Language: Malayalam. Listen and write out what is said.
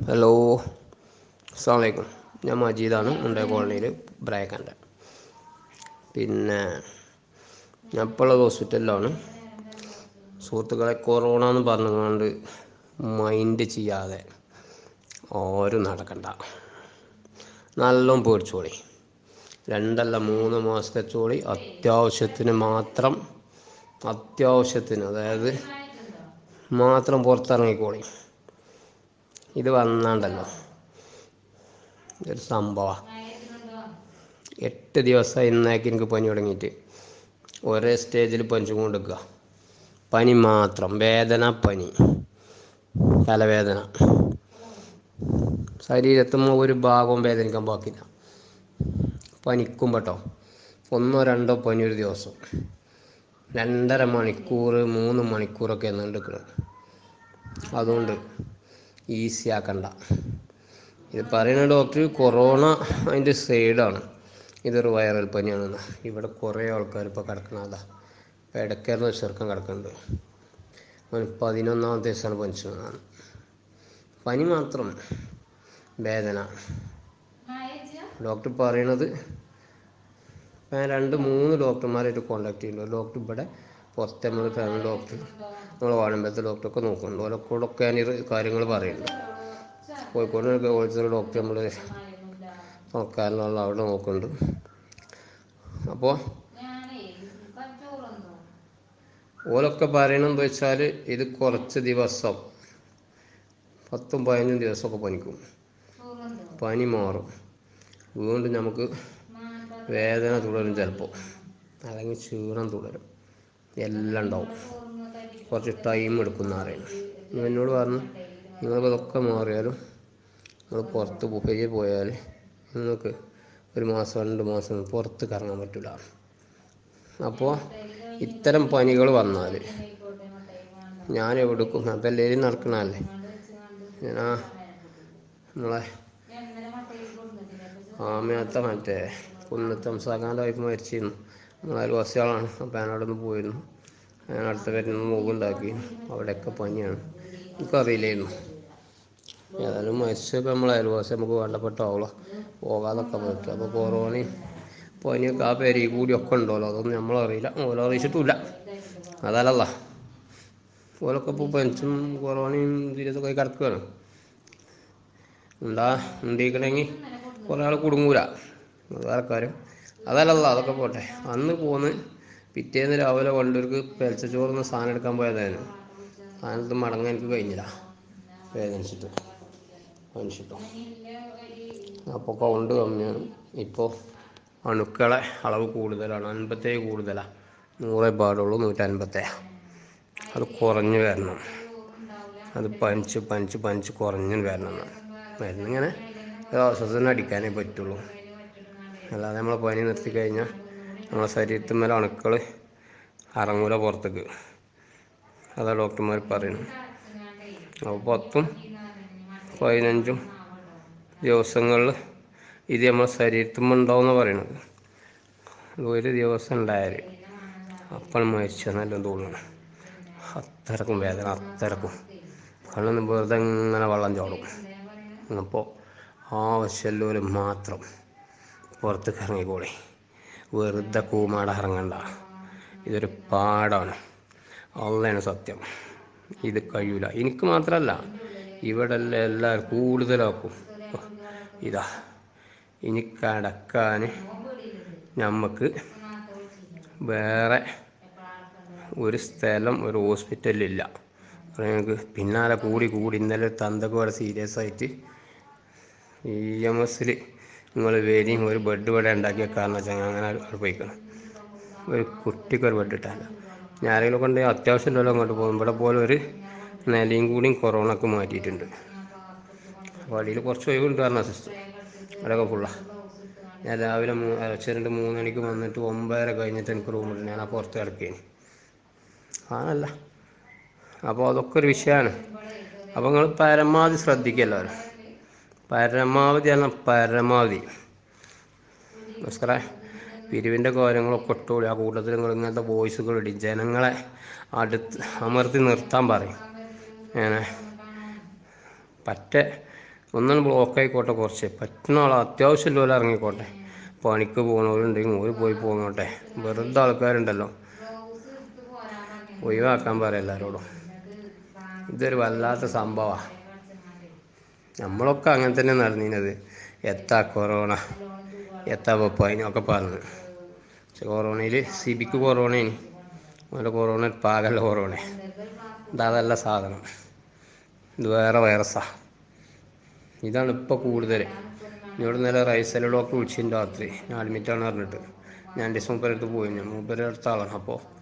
ഹലോ അസ്സാം വലൈക്കും ഞാൻ മജീദാണ് മുണ്ടേ കോളനിയിൽ ബ്രേക്കൻ്റെ പിന്നെ ഞാൻ ഇപ്പോൾ ഉള്ളത് ഹോസ്പിറ്റലിലാണ് സുഹൃത്തുക്കളെ കൊറോണ എന്ന് പറഞ്ഞുകൊണ്ട് മൈൻഡ് ചെയ്യാതെ ആരും നടക്കണ്ട നല്ലോണം പേടിച്ചോളി രണ്ടല്ല മൂന്ന് മാസത്തെ ചോളി അത്യാവശ്യത്തിന് മാത്രം അത്യാവശ്യത്തിന് അതായത് മാത്രം പുറത്തിറങ്ങിക്കോളി ഇത് വന്നാണ്ടല്ലോ ഇതൊരു സംഭവമാണ് എട്ട് ദിവസമായി ഇന്നേക്ക് എനിക്ക് പനി തുടങ്ങിയിട്ട് ഒരേ സ്റ്റേജിൽ പനിച്ചും കൊണ്ടിരിക്കുക പനി മാത്രം വേദന പനി തലവേദന ശരീരത്തുമ്പോൾ ഒരു ഭാഗവും വേദനിക്കാൻ ബാക്കില്ല പനിക്കും കേട്ടോ ഒന്നോ രണ്ടോ പനി ഒരു ദിവസം രണ്ടര മണിക്കൂർ മൂന്ന് മണിക്കൂറൊക്കെ നീണ്ടെടുക്കണം അതുകൊണ്ട് ഈസി ആക്കണ്ട ഇത് പറയുന്ന ഡോക്ടർ കൊറോണ അതിൻ്റെ സൈഡാണ് ഇതൊരു വൈറൽ പനിയാണെന്ന് ഇവിടെ കുറേ ആൾക്കാർ ഇപ്പോൾ കിടക്കണതാ ഇപ്പോൾ ഇടയ്ക്കായിരുന്നു ചെറുക്കം കിടക്കുന്നുണ്ട് അവന് പതിനൊന്നാമത്തെ ദിവസമാണ് പനിച്ചതാണ് പനി മാത്രം വേദന ഡോക്ടർ പറയണത് ഞാൻ രണ്ട് മൂന്ന് ഡോക്ടർമാരായിട്ട് കോണ്ടാക്ട് ചെയ്യുന്നുണ്ട് ഡോക്ടർ ഇവിടെ പുറത്തെ നമ്മൾ ഫാമിലി ഡോക്ടർ നമ്മൾ വാഴമ്പലത്തെ ഡോക്ടറൊക്കെ നോക്കുന്നുണ്ട് ഓലക്കൂടൊക്കെ ഞാൻ ഇത് കാര്യങ്ങൾ പറയുന്നുണ്ട് കോഴിക്കോട് ഹോൾസെയിൽ ഡോക്ടർ നമ്മൾ നോക്കാനുള്ള അവിടെ നോക്കുന്നുണ്ട് അപ്പോൾ ഓലൊക്കെ പറയണെന്ന് വെച്ചാൽ ഇത് കുറച്ച് ദിവസം പത്തും പതിനഞ്ചും ദിവസമൊക്കെ പനിക്കും പനി മാറും വീണ്ടും നമുക്ക് വേദന തുടരും ചിലപ്പോൾ അല്ലെങ്കിൽ ക്ഷീണം തുടരും എല്ലാം ഉണ്ടാവും കുറച്ച് ടൈം എടുക്കുന്ന അറിയണം ഞാൻ എന്നോട് പറഞ്ഞു നിങ്ങൾക്ക് ഇതൊക്കെ മാറിയാലും നിങ്ങൾ പുറത്ത് പെയ്യെ പോയാൽ നിങ്ങൾക്ക് ഒരു മാസം രണ്ട് മാസം പുറത്ത് കറങ്ങാൻ പറ്റില്ല അപ്പോൾ ഇത്തരം പനികൾ വന്നാൽ ഞാൻ എവിടേക്കും അപ്പം എല്ലാവരും നടക്കണല്ലേ ഞാൻ ആ നമ്മളെ ആമയത്ത മറ്റേ കുന്നത്തം സഖാൻ്റെ വൈഫ് മരിച്ചിരുന്നു നമ്മളെ അയൽവാസികളാണ് അപ്പം ഞാനവിടെ പോയിരുന്നു ഞാൻ അടുത്ത വരുന്ന മൂവുണ്ടാക്കി അവിടെയൊക്കെ പനിയാണ് എനിക്കറിയില്ലായിരുന്നു ഏതായാലും മരിച്ചപ്പോൾ നമ്മളെ അയൽവാസി നമുക്ക് വേണ്ടപ്പെട്ട ആവുള്ള പോകാതൊക്കെ പറ്റും അപ്പോൾ കൊറോണയും പനിയൊക്കെ ആ പേരി കൂടിയൊക്കെ ഉണ്ടല്ലോ അതൊന്നും നമ്മളറിയില്ല ഓരോ അറിയിച്ചിട്ടുമില്ല അതല്ല ഓലൊക്കെ ഇപ്പോൾ പനിച്ചും കൊറോണയും തിരിച്ചൊക്കെ കിടക്കുകയാണ് ഉണ്ടാ ഉണ്ടിക്കണമെങ്കിൽ കുറേ ആൾ കുടുങ്ങൂല അത് വേറെ കാര്യം അതല്ലല്ല അതൊക്കെ പോട്ടെ അന്ന് പോന്ന് പിറ്റേന്ന് രാവിലെ കൊണ്ടൊരു പെലച്ച ചോറുന്ന സാധനം എടുക്കാൻ പോയതായിരുന്നു സാധനത്ത് മടങ്ങാൻ എനിക്ക് കഴിഞ്ഞില്ല വേദനിച്ചിട്ട് മനുഷ്യട്ടോ അപ്പോൾ കൗണ്ട് കമ്മിയാണ് ഇപ്പോൾ അണുക്കളെ അളവ് കൂടുതലാണ് അൻപത്തേഴ് കൂടുതലാണ് നൂറേ പാടുള്ളൂ നൂറ്റൻപത്തേഴ് അത് കുറഞ്ഞു വരണം അത് പനിച്ച് പനിച്ച് പനിച്ച് കുറഞ്ഞു വരണം മരുന്നിങ്ങനെ ശ്വസനം അടിക്കാനേ പറ്റുള്ളൂ അല്ലാതെ നമ്മളെ പനി നിർത്തി കഴിഞ്ഞാൽ നമ്മളെ ശരീരത്തിൽ മേലെ അണുക്കൾ ഇറങ്ങൂല പുറത്തേക്ക് അതാ ഡോക്ടർമാർ പറയുന്നത് അപ്പോൾ പത്തും പതിനഞ്ചും ദിവസങ്ങളിൽ ഇത് നമ്മളെ ശരീരത്തിൽ ഉണ്ടാവുമെന്ന് പറയണത് ഒരു ദിവസം ഉണ്ടായാൽ അപ്പം മരിച്ചെന്നെല്ലാം തോന്നുന്നു അത്രക്കും വേദന അത്രക്കും കണ്ണൊന്ന് വെറുതെ ഇങ്ങനെ വെള്ളം ചോടും അപ്പോൾ ആവശ്യമുള്ളവർ മാത്രം പുറത്തേക്ക് ഇറങ്ങിക്കോളി വെറുതെ കൂമാട ഇറങ്ങണ്ട ഇതൊരു പാടാണ് അള്ളയാണ് സത്യം ഇത് കഴിയൂല എനിക്ക് മാത്രമല്ല ഇവിടെ എല്ലാം എല്ലാവരും കൂടുതലാക്കും ഇതാ ഇനി കടക്കാൻ നമുക്ക് വേറെ ഒരു സ്ഥലം ഒരു ഹോസ്പിറ്റലില്ല ഞങ്ങൾക്ക് പിന്നാലെ കൂടി കൂടി ഇന്നലെ തന്തക്കോടെ സീരിയസ് ആയിട്ട് ഇ എം എസിൽ നിങ്ങൾ വരിയും ഒരു ബെഡ് ഇവിടെ ഉണ്ടാക്കിയ കാരണം വെച്ചാൽ അങ്ങനെ അവിടെ പോയിക്കണം ഒരു കുട്ടിക്ക് ഒരു ബെഡ് ഇട്ടല്ല ഞാൻ ആരെങ്കിലും കൊണ്ട് അത്യാവശ്യം ഉണ്ടല്ലോ അങ്ങോട്ട് പോകും ഇവിടെ പോലെ ഒരു നിലയും കൂടിയും കൊറോണക്ക് മാറ്റിയിട്ടുണ്ട് അപ്പോൾ അടിയിൽ കുറച്ച് ഒഴിവുണ്ട് പറഞ്ഞ സിസ്റ്റർ അവിടെയൊക്കെ ഫുള്ളാണ് ഞാൻ രാവിലെ മൂ രണ്ട് മൂന്ന് മണിക്ക് വന്നിട്ട് ഒമ്പതര കഴിഞ്ഞിട്ട് എനിക്ക് റൂമിൽ ഞാൻ ആ പുറത്ത് കിടക്കേന് ആണല്ല അപ്പോൾ അതൊക്കെ ഒരു വിഷയമാണ് അപ്പോൾ നിങ്ങൾ പരമാവധി ശ്രദ്ധിക്കുക എല്ലാവരും പരമാവധി അല്ല പരമാവധി നമസ്കാരേ പിരിവിൻ്റെ കാര്യങ്ങളൊക്കെ ഇട്ടോളി ആ കൂട്ടത്തിൽ നിങ്ങൾ ഇങ്ങനത്തെ വോയിസുകൾ ഇടി ജനങ്ങളെ അടുത്ത് അമർത്തി നിർത്താൻ പറയും അങ്ങനെ പറ്റ ഒന്നും ബ്ലോക്ക് ആയിക്കോട്ടെ കുറച്ച് പറ്റുന്ന ആൾ അത്യാവശ്യം പോലെ ഇറങ്ങിക്കോട്ടെ പണിക്ക് പോകണവരുണ്ടെങ്കിൽ ഓര് പോയി പോന്നോട്ടെ വെറുതെ ആൾക്കാരുണ്ടല്ലോ ഒഴിവാക്കാൻ പറയാം എല്ലാവരോടും ഇതൊരു വല്ലാത്ത സംഭവമാണ് നമ്മളൊക്കെ അങ്ങനെ തന്നെ നടന്നിരുന്നത് എത്താ കൊറോണ എത്താ വെപ്പ് അതിനൊക്കെ പറഞ്ഞു പക്ഷെ കൊറോണയിൽ സി ബിക്ക് കൊറോണയാണ് അവൻ്റെ കൊറോണ പാകല്ല കൊറോണ ഇതല്ല സാധനം ഇത് വേറെ വൈറസാണ് ഇതാണ് ഇപ്പോൾ കൂടുതൽ എന്നോട് ഇന്നലെ റൈസല ഡോക്ടർ വിളിച്ചിട്ടുണ്ട് രാത്രി ഞാൻ അഡ്മിറ്റാണ് പറഞ്ഞിട്ട് ഞാൻ എൻ്റെ മൂപ്പരടുത്ത് പോയി ഞാൻ മൂപ്പര അടുത്ത ആളാണ് അപ്പോൾ